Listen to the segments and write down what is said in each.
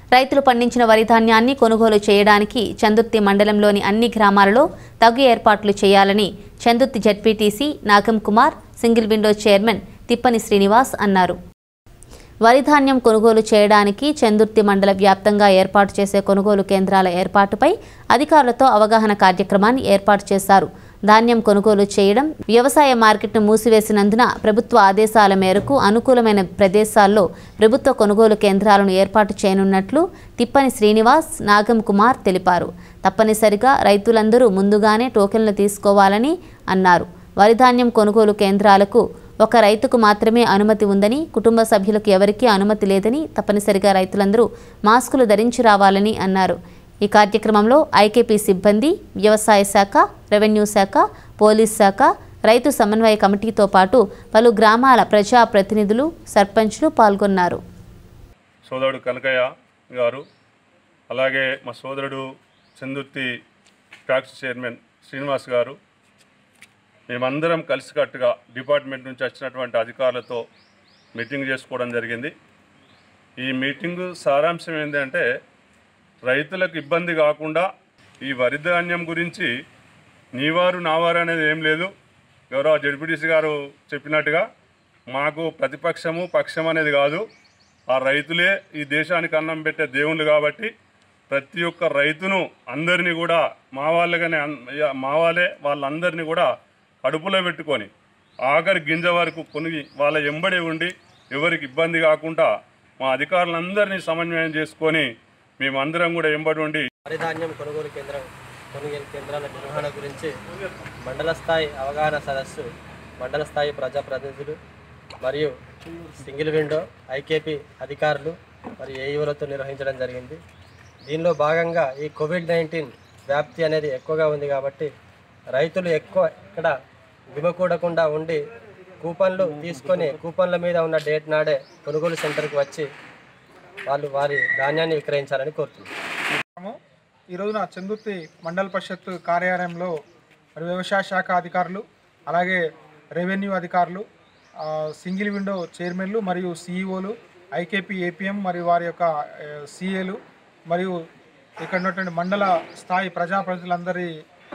రైతులు పండించిన వరి ధాన్యాన్ని కొనుగోలు చేయడానికి చందుర్తి మండలంలోని అన్ని గ్రామాలలో తగు ఏర్పాట్లు చేయాలని Chandurthi ZPTC Nagam Kumar single window chairman Thippani Srinivas అన్నారు వరి ధాన్యం కొనుగోలు చేయడానికి చందుర్తి మండల వ్యాప్తంగా ఏర్పాటు చేసే కొనుగోలు కేంద్రాల ఏర్పాటుపై అధికారులతో అవగాహన కార్యక్రమాన్ని ఏర్పాటు చేశారు ధాన్యం కొనుగోలు చేయడం వ్యవసాయ మార్కెట్ను మూసివేసినందున ప్రభుత్వ ఆదేశాల మేరకు అనుకూలమైన ప్రదేశాల్లో ప్రభుత్వ కొనుగోలు కేంద్రాలను ఏర్పాటు చేయనున్నట్లు తిప్పని శ్రీనివాస్ నాగం కుమార్ తెలిపారు తప్పనిసరిగా రైతులందరూ ముందుగానే టోకెన్లు తీసుకోవాలని అన్నారు వరి ధాన్యం కొనుగోలు కేంద్రాలకు ఒక రైతుకు మాత్రమే అనుమతి ఉందని కుటుంబ సభ్యులకు ఎవరికీ అనుమతి లేదని తప్పనిసరిగా రైతులందరూ మాస్కులు ధరించి రావాలని అన్నారు ఈ కార్యక్రమంలో ఐకేపీ సిబ్బంది వ్యవసాయ శాఖ రెవెన్యూ శాఖ పోలీస్ శాఖ రైతు సమన్వయ కమిటీతో పాటు పలు గ్రామాల ప్రజా ప్రతినిధులు సర్పంచ్లు పాల్గొన్నారు సోదరుడు కనకయ్య గారు అలాగే మా సోదరుడు చందుర్తి ట్యాక్స్ చైర్మన్ శ్రీనివాస్ గారు మేమందరం కలిసికట్టుగా డిపార్ట్మెంట్ నుంచి వచ్చినటువంటి అధికారులతో మీటింగ్ చేసుకోవడం జరిగింది ఈ మీటింగు సారాంశం ఏంటంటే రైతులకు ఇబ్బంది కాకుండా ఈ వరి ధాన్యం గురించి నీవారు నావారు అనేది ఏం లేదు గౌరవ జడ్పీటీసీ గారు చెప్పినట్టుగా మాకు ప్రతిపక్షము పక్షం అనేది కాదు ఆ రైతులే ఈ దేశానికి అన్నం పెట్టే దేవుళ్ళు కాబట్టి ప్రతి ఒక్క రైతును అందరినీ కూడా మా వాళ్ళగానే అన్- యా- మా వాళ్ళే వాళ్ళందరినీ కూడా కడుపులో పెట్టుకొని ఆఖరి గింజ వరకు కొనిగి వాళ్ళ ఎంబడి ఉండి ఎవరికి ఇబ్బంది కాకుండా మా అధికారులందరినీ సమన్వయం చేసుకొని మేమందరం కూడా ఎంబడి ఉండి వరి ధాన్యం కొనుగోలు కేంద్రం కొనుగోలు కేంద్రాల నిర్వహణ గురించి మండల స్థాయి అవగాహన సదస్సు మండల స్థాయి ప్రజాప్రతినిధులు మరియు సింగిల్ విండో ఐకేపీ అధికారులు మరియు ఏఈఓలతో నిర్వహించడం జరిగింది దీనిలో భాగంగా ఈ కోవిడ్ నైన్టీన్ వ్యాప్తి అనేది ఎక్కువగా ఉంది కాబట్టి రైతులు ఎక్కువ ఇక్కడ గుమికూడకుండా ఉండి కూపన్లు తీసుకొని కూపన్ల మీద ఉన్న డేట్ నాడే కొనుగోలు సెంటర్కి వచ్చి వాళ్ళు వారి ధాన్యాన్ని విక్రయించాలని కోరుతున్నారు కార్యక్రమం ఈ రోజున చందుర్తి మండల పరిషత్ కార్యాలయంలో మరి వ్యవసాయ శాఖ అధికారులు అలాగే రెవెన్యూ అధికారులు ఆ, సింగిల్ విండో చైర్మన్లు మరియు సిఇఓలు ఐకేపీ ఏపీఎం మరియు వారి యొక్క సిఏలు మరియు ఇక్కడ ఉన్నటువంటి మండల స్థాయి ప్రజాప్రతినిధులందరి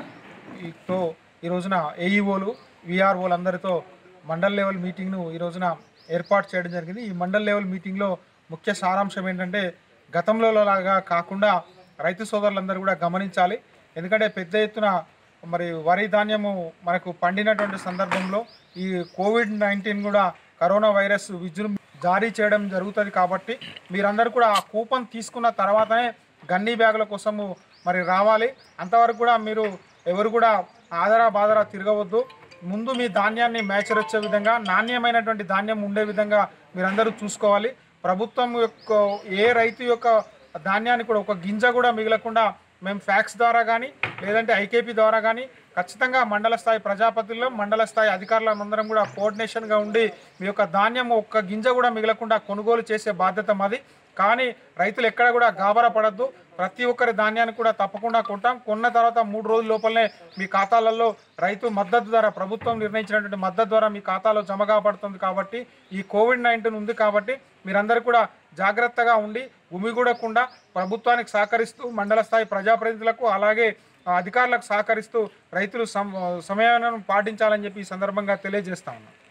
తో ఈ రోజున ఏఈఓలు విఆర్ఓలు అందరితో మండల్ లెవెల్ మీటింగ్ను ఈ రోజున ఏర్పాటు చేయడం జరిగింది ఈ మండల్ లెవెల్ మీటింగ్లో ముఖ్య సారాంశం ఏంటంటే గతంలో లాగా కాకుండా రైతు సోదరులందరూ కూడా గమనించాలి ఎందుకంటే పెద్ద ఎత్తున మరి వరి ధాన్యము మనకు పండినటువంటి సందర్భంలో ఈ కోవిడ్ నైన్టీన్ కూడా కరోనా వైరస్ విజృంభ జారీ చేయడం జరుగుతుంది కాబట్టి మీరందరూ కూడా ఆ కూపన్ తీసుకున్న తర్వాతనే గన్నీ బ్యాగుల కోసము మరి రావాలి అంతవరకు కూడా మీరు ఎవరు కూడా ఆదరా బాదరా తిరగవద్దు ముందు మీ ధాన్యాన్ని మ్యాచర్ వచ్చే విధంగా నాణ్యమైనటువంటి ధాన్యం ఉండే విధంగా మీరందరూ చూసుకోవాలి ప్రభుత్వం యొక్క ఏ రైతు యొక్క ధాన్యాన్ని కూడా ఒక గింజ కూడా మిగలకుండా మేము ఫ్యాక్స్ ద్వారా కానీ లేదంటే ఐకేపీ ద్వారా కానీ ఖచ్చితంగా మండల స్థాయి ప్రజాపతిలో మండల స్థాయి అధికారులందరం కూడా కోఆర్డినేషన్గా ఉండి మీ యొక్క ధాన్యం ఒక్క గింజ కూడా మిగలకుండా కొనుగోలు చేసే బాధ్యత మాది కానీ రైతులు ఎక్కడ కూడా గాబరా పడద్దు ప్రతి ఒక్కరి ధాన్యాన్ని కూడా తప్పకుండా కొంటాం కొన్న తర్వాత మూడు రోజుల లోపలనే మీ ఖాతాలలో రైతు మద్దతు ధర ప్రభుత్వం నిర్ణయించినటువంటి మద్దతు ద్వారా మీ ఖాతాలో జమ కాబడుతుంది కాబట్టి ఈ కోవిడ్ నైన్టీన్ ఉంది కాబట్టి మీరందరూ కూడా జాగ్రత్తగా ఉండి గుమిగూడకుండా ప్రభుత్వానికి సహకరిస్తూ మండల స్థాయి ప్రజాప్రతినిధులకు అలాగే ఆ, అధికారులకు సహకరిస్తూ రైతులు సమ సమయాన్ని పాటించాలని చెప్పి ఈ సందర్భంగా తెలియజేస్తా ఉన్నాం